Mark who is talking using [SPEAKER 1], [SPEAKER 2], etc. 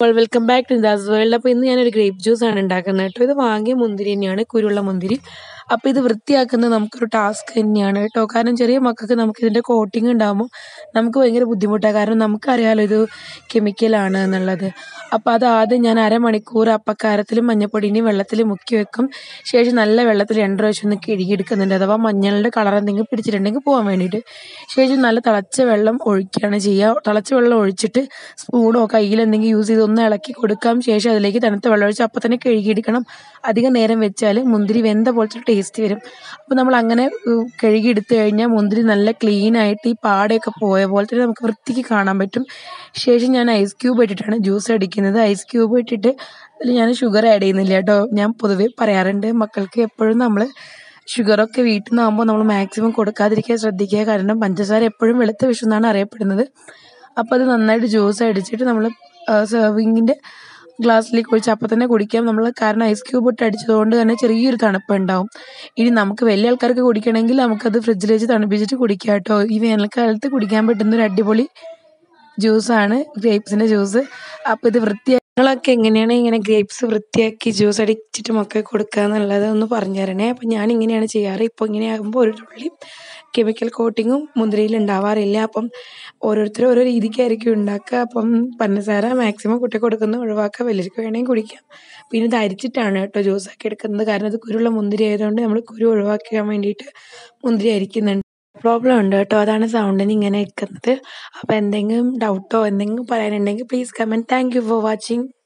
[SPEAKER 1] അപ്പോൾ welcome back to Das world അപ്പോൾ ഇന്ന് ഞാനൊരു ഗ്രേപ്പ് ജ്യൂസ് ആണ് ഉണ്ടാക്കുന്നത് കേട്ടോ ഇത് വാങ്ങിയ മുന്തിരി തന്നെയാണ് കുരുള്ള മുന്തിരി അപ്പോൾ ഇത് വൃത്തിയാക്കുന്നത് നമുക്കൊരു ടാസ്ക് തന്നെയാണ് കേട്ടോ കാരണം ചെറിയ മക്കൾക്ക് നമുക്ക് ഇതിൻ്റെ കോട്ടിങ് ഉണ്ടാകുമ്പോൾ നമുക്ക് ഭയങ്കര ബുദ്ധിമുട്ടാണ് കാരണം നമുക്കറിയാലോ ഇത് കെമിക്കലാണ് എന്നുള്ളത് അപ്പോൾ അത് ആദ്യം ഞാൻ അരമണിക്കൂർ അപ്പക്കാരത്തിലും മഞ്ഞപ്പൊടിയും വെള്ളത്തിൽ മുക്കി വെക്കും ശേഷം നല്ല വെള്ളത്തിൽ രണ്ട് പ്രാവശ്യം ഒന്ന് കഴുകിയെടുക്കുന്നുണ്ട് അഥവാ മഞ്ഞളുടെ കളർ എന്തെങ്കിലും പിടിച്ചിട്ടുണ്ടെങ്കിൽ പോകാൻ വേണ്ടിയിട്ട് ശേഷം നല്ല തിളച്ച വെള്ളം ഒഴിക്കുകയാണ് ചെയ്യുക തിളച്ച വെള്ളം ഒഴിച്ചിട്ട് സ്പൂണോ കയ്യിൽ എന്തെങ്കിലും യൂസ് ചെയ്ത് ഒന്ന് ഇളക്കി കൊടുക്കാം ശേഷം അതിലേക്ക് തണുത്ത വെള്ളം ഒഴിച്ച് അപ്പം തന്നെ കഴുകിയെടുക്കണം അധികം നേരം വെച്ചാൽ മുന്തിരി വെന്ത പോലത്തെ ടേസ്റ്റ് വരും അപ്പോൾ നമ്മൾ അങ്ങനെ ഉം, കഴുകിയെടുത്ത് കഴിഞ്ഞാൽ മുന്തിരി നല്ല ക്ലീൻ ആയിട്ട് ഈ പാടയൊക്കെ പോയ പോലെ തന്നെ നമുക്ക് വൃത്തിക്ക് കാണാൻ പറ്റും ശേഷം ഞാൻ ഐസ് ക്യൂബ് ഇട്ടിട്ടാണ് ജ്യൂസ് അടിക്കുന്നത് ഐസ് ക്യൂബ് ഇട്ടിട്ട് അതിൽ ഞാൻ ഷുഗർ ആഡ് ചെയ്യുന്നില്ല കേട്ടോ ഞാൻ പൊതുവേ പറയാറുണ്ട് മക്കൾക്ക് എപ്പോഴും നമ്മൾ ഷുഗറൊക്കെ വീട്ടിൽ നിന്നാകുമ്പോൾ നമ്മൾ മാക്സിമം കൊടുക്കാതിരിക്കാൻ ശ്രദ്ധിക്കുക കാരണം പഞ്ചസാര എപ്പോഴും വെളുത്ത വിഷം എന്നാണ് അറിയപ്പെടുന്നത് അപ്പോൾ അത് നന്നായിട്ട് ജ്യൂസ് അടിച്ചിട്ട് നമ്മൾ സെർവിങ്ങിൻ്റെ ഗ്ലാസ്സിലേക്ക് ഒഴിച്ച് അപ്പം തന്നെ കുടിക്കാം നമ്മൾ കാരണം ഐസ് ക്യൂബ് ഇട്ട് അടിച്ചതുകൊണ്ട് തന്നെ ചെറിയൊരു തണുപ്പ് ഉണ്ടാവും ഇനി നമുക്ക് വലിയ ആൾക്കാർക്ക് കുടിക്കണമെങ്കിൽ നമുക്കത് ഫ്രിഡ്ജിൽ വെച്ച് തണുപ്പിച്ചിട്ട് കുടിക്കാം കേട്ടോ ഈ വേനൽക്കാലത്ത് കുടിക്കാൻ പറ്റുന്ന ഒരു അടിപൊളി ജ്യൂസാണ് ഗ്രേപ്സിൻ്റെ ജ്യൂസ് അപ്പോൾ ഇത് വൃത്തിയാക്കളൊക്കെ എങ്ങനെയാണ് ഇങ്ങനെ ഗ്രേപ്സ് വൃത്തിയാക്കി ജ്യൂസ് അടിച്ചിട്ട് മക്കൾക്ക് കൊടുക്കുക എന്നുള്ളത് ഒന്ന് പറഞ്ഞു തരണേ അപ്പം ഞാൻ ഇങ്ങനെയാണ് ചെയ്യാറ് ഇപ്പോൾ ഇങ്ങനെ ആകുമ്പോൾ ഒരു തുള്ളി കെമിക്കൽ കോട്ടിങ്ങും മുന്തിരിയിൽ ഉണ്ടാവാറില്ല അപ്പം ഓരോരുത്തരും ഓരോ രീതിക്കായിരിക്കും ഉണ്ടാക്കുക അപ്പം പഞ്ചസാര മാക്സിമം കുട്ടി കൊടുക്കുന്ന ഒഴിവാക്കുക വലിയവർക്ക് വേണമെങ്കിൽ കുടിക്കാം പിന്നെ ഇത് അരിച്ചിട്ടാണ് കേട്ടോ ജ്യൂസാക്കി എടുക്കുന്നത് കാരണം ഇത് കുരുള്ള മുന്തിരി ആയതുകൊണ്ട് നമ്മൾ കുരു ഒഴിവാക്കാൻ വേണ്ടിയിട്ട് മുന്തിരി അരിക്കുന്നുണ്ട് പ്രോബ്ലം ഉണ്ട് കേട്ടോ അതാണ് സൗണ്ടിന് ഇങ്ങനെ നിൽക്കുന്നത് അപ്പോൾ എന്തെങ്കിലും ഡൗട്ടോ എന്തെങ്കിലും പറയാനുണ്ടെങ്കിൽ please comment thank you for watching